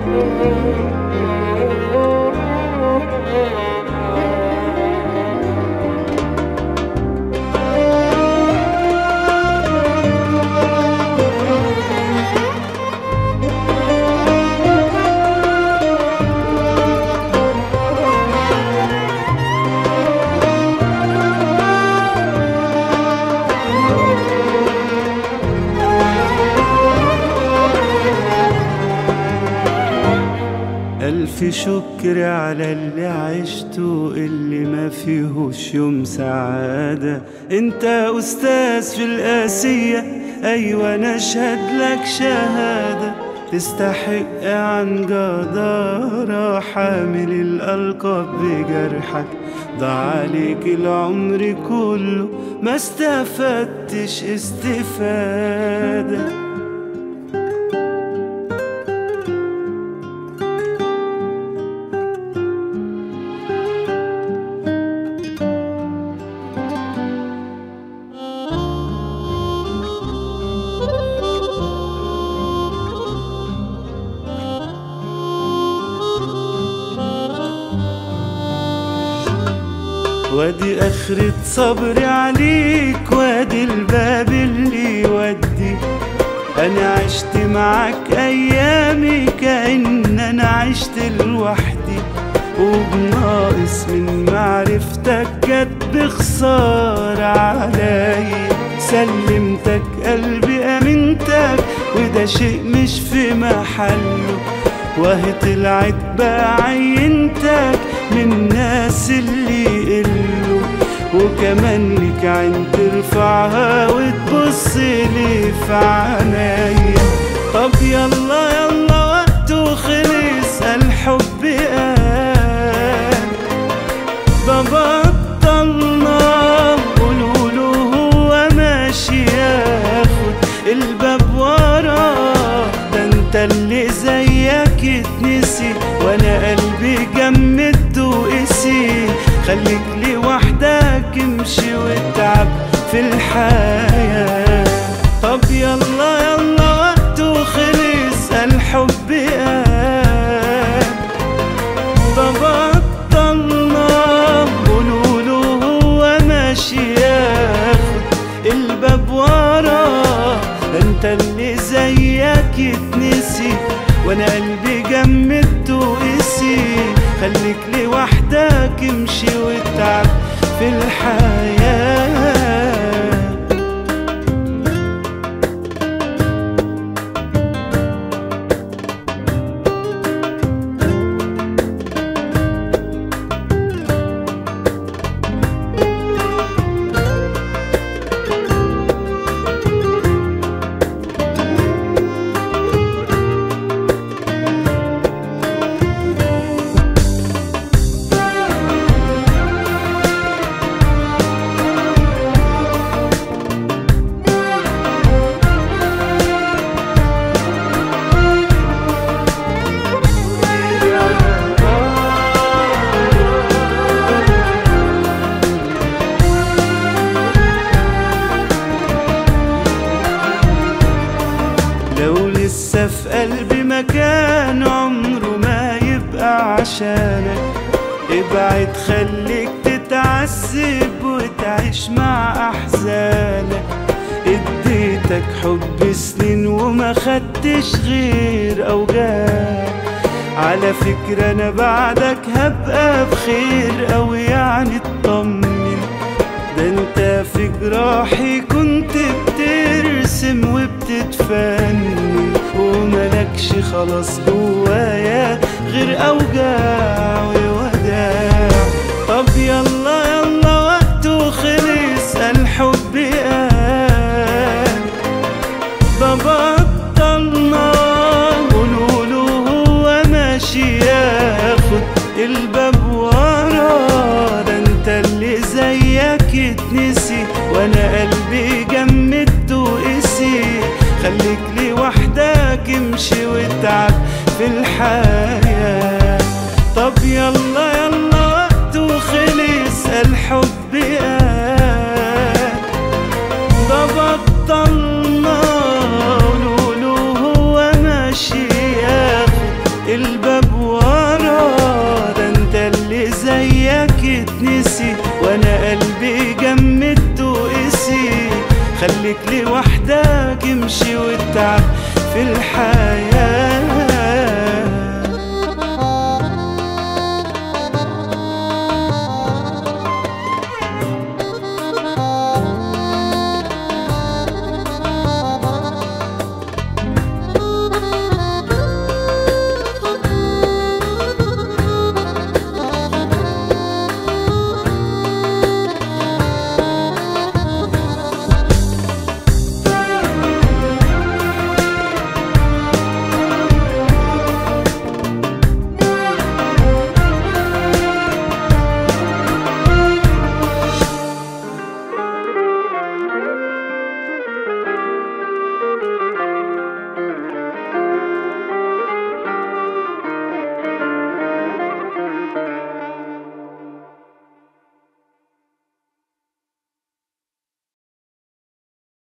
ألف شكر على اللي عشته اللي ما فيهوش يوم سعادة انت أستاذ في القاسية أيوة نشهد لك شهادة تستحق عن جدارة حامل الألقاب بجرحك ضاع عليك العمر كله ما استفدتش استفاده وادي اخرة صبري عليك وادي الباب اللي يودي انا عشت معاك ايامي كأن انا عشت لوحدي وبناقص من معرفتك جت بخسارة عليا سلمتك قلبي امنتك وده شيء مش في محله وهي طلعت بقى عينتك من الناس اللي يقلوا وكمان ليك عين ترفعها وتبص لي في عينيا طب يلا يلا وقته خلص الحب قال ده بطلنا قولوله هو ماشي ياخد الباب وراه ده انت اللي زيك اتنسي وانا قلبي جمد وقسي خليك لوحدك امشي واتعب في الحياة طب يلا يلا وقته خلص الحب قال ده بطلنا قولوله هو ماشي ياخد الباب وراه ده انت اللي زيك يتنسي وانا قلبي جمدت وقسي خليك لوحدك امشي واتعب في الحياه لو لسه في قلبي مكان عمره ما يبقى عشانك ابعد خليك تتعذب وتعيش مع احزانك اديتك حب سنين وما خدتش غير اوجاع على فكرة انا بعدك هبقى بخير او يعني اطمن ده انت في جراحي كنت بترسم وبتتفنن وملكش خلاص جوايا غير اوجاع ووداع طب يلا يلا وقته خلص الحب قال ده بطلنا قولوله هو ماشي ياخد الباب وراه ده انت اللي زيك يتنسي وانا قلبي جمدت وقسي خليك لوحدك امشي واتعب في الحياة طب يلا يلا وقته خلص الحب قال ده بطلنا قولوله هو ماشي ياخد يمشي والتعب في الحياة